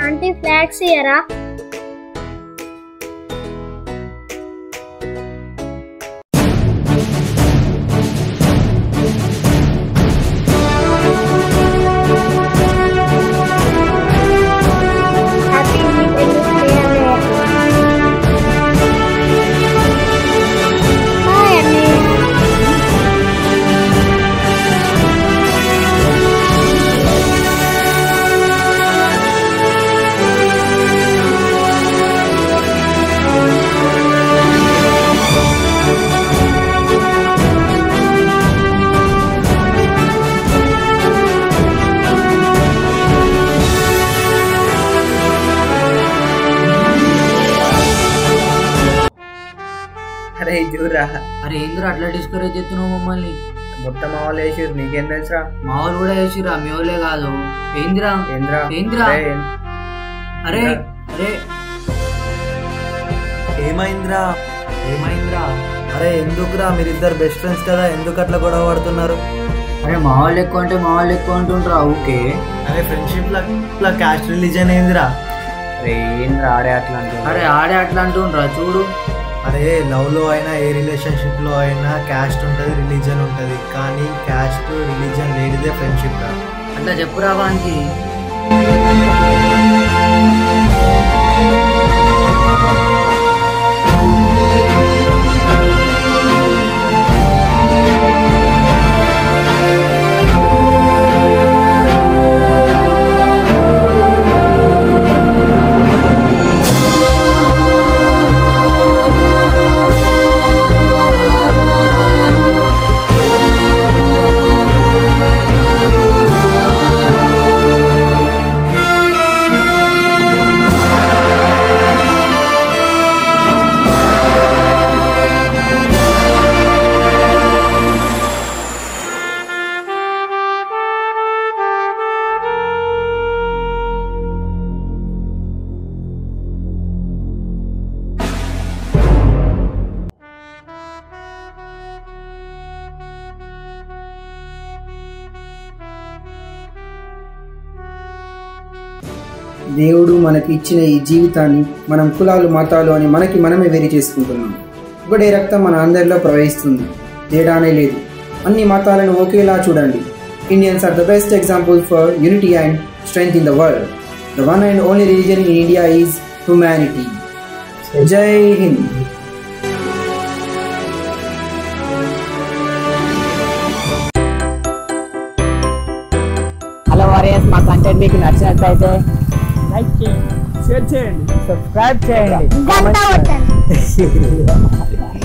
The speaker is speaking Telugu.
ఆంటీ ఫ్లాగ్స్ ఇయరా హ్యాపీ ఇండిపెండెన్స్ డే హాయ్ అండి అరే చూరా అరే ఏందిరా అట్లా డిస్కరేజ్ చేస్తున్నావు మమ్మల్ని మొత్తం మా వాళ్ళు వేసిర్రు నీకేం తెలుసురా మా వాళ్ళు కూడా వేసిరా మీ వాళ్ళే కాదు ఏందిరా ఏంద్రా ఏందిరా? అరే, అరే అరే ఏమైందిరా ఏమైందిరా అరే ఎందుకురా మీరిద్దరు బెస్ట్ ఫ్రెండ్స్ కదా ఎందుకు అట్లా గొడవ పడుతున్నారు అరే మా వాళ్ళు ఎక్కువ అంటే మా వాళ్ళు ఎక్కువ అంటుండ్రా ఓకే అరే ఫ్రెండ్షిప్ లా క్యాస్ట్ రిలీజన్ ఏందిరా అరే ఏంద్రా ఆడే అట్లా అంటున్నావు? అరే ఆడే అట్లా అంటుండ్రా చూడు అరే లవ్ లో అయినా ఏ రిలేషన్షిప్ లో అయినా క్యాస్ట్ ఉంటుంది రిలీజన్ ఉంటుంది కానీ క్యాస్ట్ రిలీజన్ లేనిదే ఫ్రెండ్షిప్ రా అట్లా చెప్పురా వానికి దేవుడు మనకి ఇచ్చిన ఈ జీవితాన్ని మనం కులాలు మతాలు అని మనకి మనమే వేరు చేసుకుంటున్నాం ఒకటే రక్తం మన అందరిలో ప్రవహిస్తుంది తేడానే లేదు అన్ని మతాలను ఒకేలా చూడండి Indians are the best example for unity and strength in the world the one and only religion in India is humanity Jai Hind hello warriors మా కంటెంట్ మీకు నచ్చినట్లయితే లైక్ చేయండి షేర్ చేయండి సబ్స్క్రైబ్ చేయండి గంట కొట్టండి